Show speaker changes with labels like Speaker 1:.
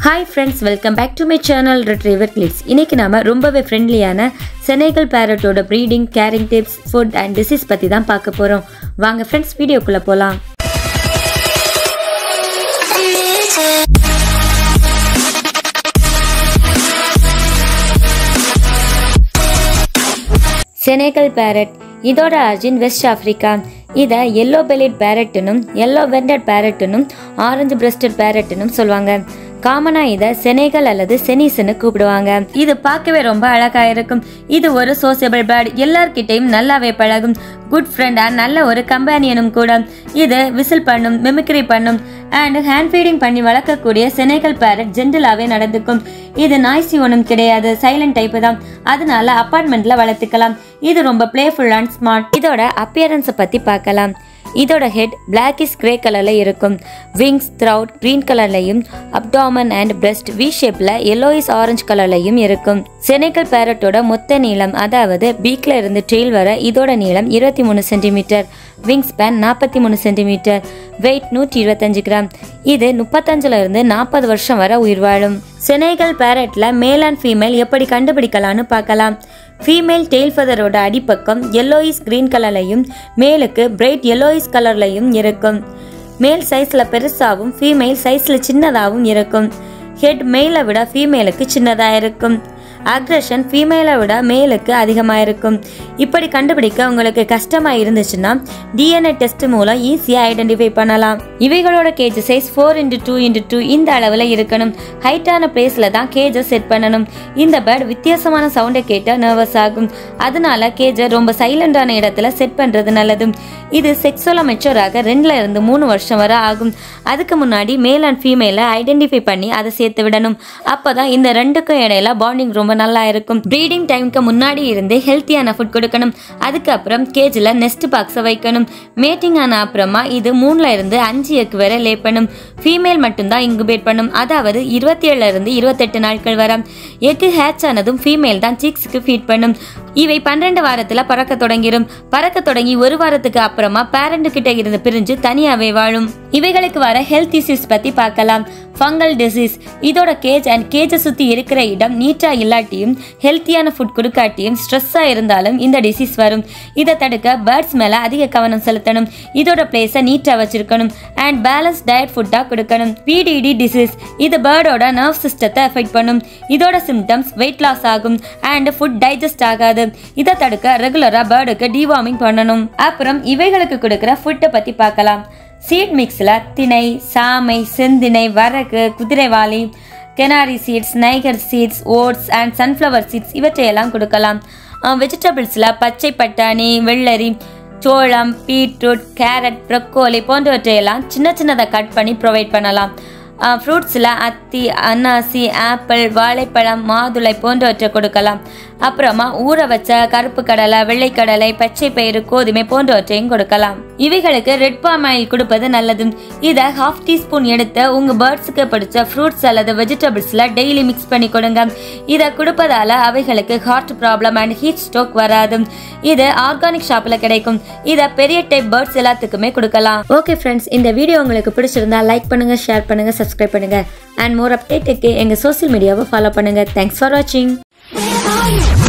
Speaker 1: Hi friends welcome back to my channel retriever clips இன்னைக்கு நாம ரொம்பவே ஃப்ரெண்ட்லியான செனேகல் பேரட்டோட breeding caring tips food and disease பற்றி தான் பார்க்க போகிறோம் வாங்க ஃப்ரெண்ட்ஸ் வீடியோக்குள்ளே போகலாம் செனேகல் பேரட் இதோட ஆர்ஜின் வெஸ்ட் ஆப்பிரிக்கா இதை எல்லோ பெலிட் பேரட்டுனும் எல்லோ வெண்டட் பேரட்டுனும் ஆரஞ்சு பிரஸ்டட் பேரட்டுனும் சொல்லுவாங்க காமனா இதை செனேகல் அல்லது செனிஸ்னு கூப்பிடுவாங்க இது பார்க்கவே ரொம்ப அழகா இருக்கும் இது ஒரு சோசியபிள் பேர்ட் எல்லார்கிட்டையும் நல்லாவே பழகும் குட் ஃப்ரெண்ட் அண்ட் நல்ல ஒரு கம்பேனியனும் கூட இது விசில் பண்ணும் மிமிக்ரி பண்ணும் அண்ட் ஹேண்ட் ஃபீடிங் பண்ணி வளர்க்கக்கூடிய செனேகல் பேரட் ஜென்டலாகவே நடந்துக்கும் இது நாய்ஸி ஒன்றும் கிடையாது சைலண்ட் டைப்பு தான் அதனால அப்பார்ட்மெண்ட்ல வளர்த்துக்கலாம் இது ரொம்ப பிளேஃபுல் அண்ட் ஸ்மார்ட் இதோட அப்பியரன்ஸை பற்றி பார்க்கலாம் இதோட ஹெட் பிளாக்கிஷ் கிரே கலரில் இருக்கும் விங்ஸ் த்ரவுட் க்ரீன் கலர்லையும் அப்டாமன் அண்ட் பிரஸ்ட் வி ஷேப்பில் எல்லோயிஸ் ஆரஞ்சு கலர்லையும் இருக்கும் செனேக்கல் பேரட்டோட மொத்த நீளம் அதாவது பீக்ல இருந்து டெயில் வர இதோட நீளம் இருபத்தி மூணு சென்டிமீட்டர் விங் ஸ்பேன் நாற்பத்தி மூணு சென்டிமீட்டர் வெயிட் நூற்றி இருபத்தஞ்சு கிராம் இது முப்பத்தஞ்சுல இருந்து நாற்பது வருஷம் வரை உயிர் வாழும் செனேகல் பேரட்ல மேல் அண்ட் ஃபீமேல் எப்படி கண்டுபிடிக்கலாம்னு பார்க்கலாம் ஃபீமேல் டெயில் ஃபெதரோட அடிப்பக்கம் எல்லோயிஸ் கிரீன் கலர்லையும் மேலுக்கு பிரைட் எல்லோயிஸ் கலர்லையும் இருக்கும் மேல் சைஸில் பெருசாகவும் ஃபீமேல் சைஸில் சின்னதாகவும் இருக்கும் ஹெட் மேலை விட ஃபீமேலுக்கு சின்னதாக இருக்கும் அக்ரஷன் ஃபீமேலை விட மேலுக்கு அதிகமாக இருக்கும் இப்படி கண்டுபிடிக்க உங்களுக்கு கஷ்டமாக இருந்துச்சுன்னா டிஎன்ஏ டெஸ்ட் மூலம் ஈஸியாக ஐடென்டிஃபை பண்ணலாம் இவைகளோட cage size four into two into two இந்த அளவில் இருக்கணும் ஹைட்டான பிளேஸில் தான் கேஜை செட் பண்ணணும் இந்த பேர்ட் வித்தியாசமான சவுண்டை கேட்டால் நர்வஸ் ஆகும் அதனால கேஜை ரொம்ப சைலண்டான இடத்துல செட் பண்ணுறது நல்லது இது செக்ஸுவலாக மெச்சூராக ரெண்டுல இருந்து மூணு வருஷம் வரை ஆகும் அதுக்கு முன்னாடி மேல் அண்ட் ஃபீமேலை ஐடென்டிஃபை பண்ணி அதை சேர்த்து விடணும் அப்போதான் இந்த ரெண்டுக்கும் இடையில பாண்டிங் ரொம்ப நல்லா இருக்கும் ப்ரீடிங் டைம்க்கு முன்னாடி இருந்து ஹெல்த்தியான ஃபுட் கொடுக்கணும் அதுக்கப்புறம் கேஜில் நெஸ்ட் பாக்ஸை வைக்கணும் மேட்டிங் ஆன அப்புறமா இது மூணுல இருந்து அஞ்சு எக்கு வரை லே பண்ணும் ஃபீமேல் மட்டும்தான் இங்குபேட் பண்ணும் அதாவது இருபத்தி ஏழுல இருந்து இருபத்தெட்டு நாட்கள் வரை எக்கு ஹேட்ச் ஆனதும் ஃபீமேல் தான் சிக்ஸுக்கு ஃபீட் பண்ணும் இவை பன்னிரண்டு வாரத்துல பறக்க தொடங்கிடும் பறக்க தொடங்கி ஒரு வாரத்துக்கு அப்புறமா பேரண்ட் கிட்ட இருந்து பிரிஞ்சு தனியாவே வாழும் இவைகளுக்கு வர ஹெல்த் இஷ்யூஸ் பத்தி பார்க்கலாம் ஃபங்கல் டிசீஸ் இதோட கேஜ் அண்ட் கேஜை சுத்தி இருக்கிற இடம் நீட்டா இல்லாட்டியும் ஹெல்த்தியான ஃபுட் கொடுக்காட்டியும் ஸ்ட்ரெஸ்ஸா இருந்தாலும் இந்த டிசீஸ் வரும் இதை தடுக்க பேர்ட்ஸ் மேல அதிக கவனம் செலுத்தணும் இதோட பிளேஸை நீட்டா வச்சிருக்கணும் அண்ட் பேலன்ஸ் டயட் ஃபுட்டா கொடுக்கணும் பிடிடி டிசீஸ் இது பேர்டோட நர்வ் சிஸ்டத்தை எஃபெக்ட் பண்ணும் இதோட சிம்டம்ஸ் வெயிட் லாஸ் ஆகும் அண்ட் ஃபுட் டைஜஸ்ட் ஆகாது இதை தடுக்க ரெகுலரா பேர்டுக்கு டிவார்மிங் பண்ணணும் அப்புறம் இவைகளுக்கு கொடுக்குற ஃபுட்டை பத்தி பார்க்கலாம் சீட் மிக்ஸில் திணை சாமை செந்திணை வரகு குதிரைவாளி canary seeds niger seeds oats and sunflower seeds இவற்றையெல்லாம் கொடுக்கலாம் வெஜிடபிள்ஸில் பச்சை பட்டாணி வெள்ளரி சோளம் பீட்ரூட் கேரட் ப்ரொக்கோலி போன்றவற்றையெல்லாம் சின்ன சின்னதாக கட் பண்ணி ப்ரொவைட் பண்ணலாம் ஃப்ரூட்ஸில் அத்தி அன்னாசி ஆப்பிள் வாழைப்பழம் மாதுளை போன்றவற்றை கொடுக்கலாம் அப்புறமா ஊற வச்ச கருப்பு கடலை வெள்ளைக்கடலை பச்சை பயிறு கோதுமை போன்றவற்றையும் கொடுக்கலாம் இவைகளுக்கு ரெட் பாம் ஆயில் கொடுப்பது நல்லது இதை ஹாஃப் டீஸ்பூன் எடுத்து உங்க பேர்ட்ஸுக்கு பிடிச்ச ஃப்ரூட்ஸ் அல்லது வெஜிடபிள்ஸ்ல டெய்லி மிக்ஸ் பண்ணி கொடுங்க இதை கொடுப்பதால அவைகளுக்கு heart problem and heat stroke வராது இது ஆர்கானிக் ஷாப்ல கிடைக்கும் இதை பெரிய டைப் பேர்ட்ஸ் எல்லாத்துக்குமே கொடுக்கலாம் ஓகே ஃப்ரெண்ட்ஸ் இந்த வீடியோ உங்களுக்கு பிடிச்சிருந்தா லைக் பண்ணுங்க ஷேர் பண்ணுங்க சப்ஸ்கிரைப் பண்ணுங்க அண்ட் மோர் அப்டேட்டுக்கு எங்க சோசியல் மீடியாவை ஃபாலோ பண்ணுங்க தேங்க்ஸ் ஃபார் வாட்சிங்
Speaker 2: Where are you?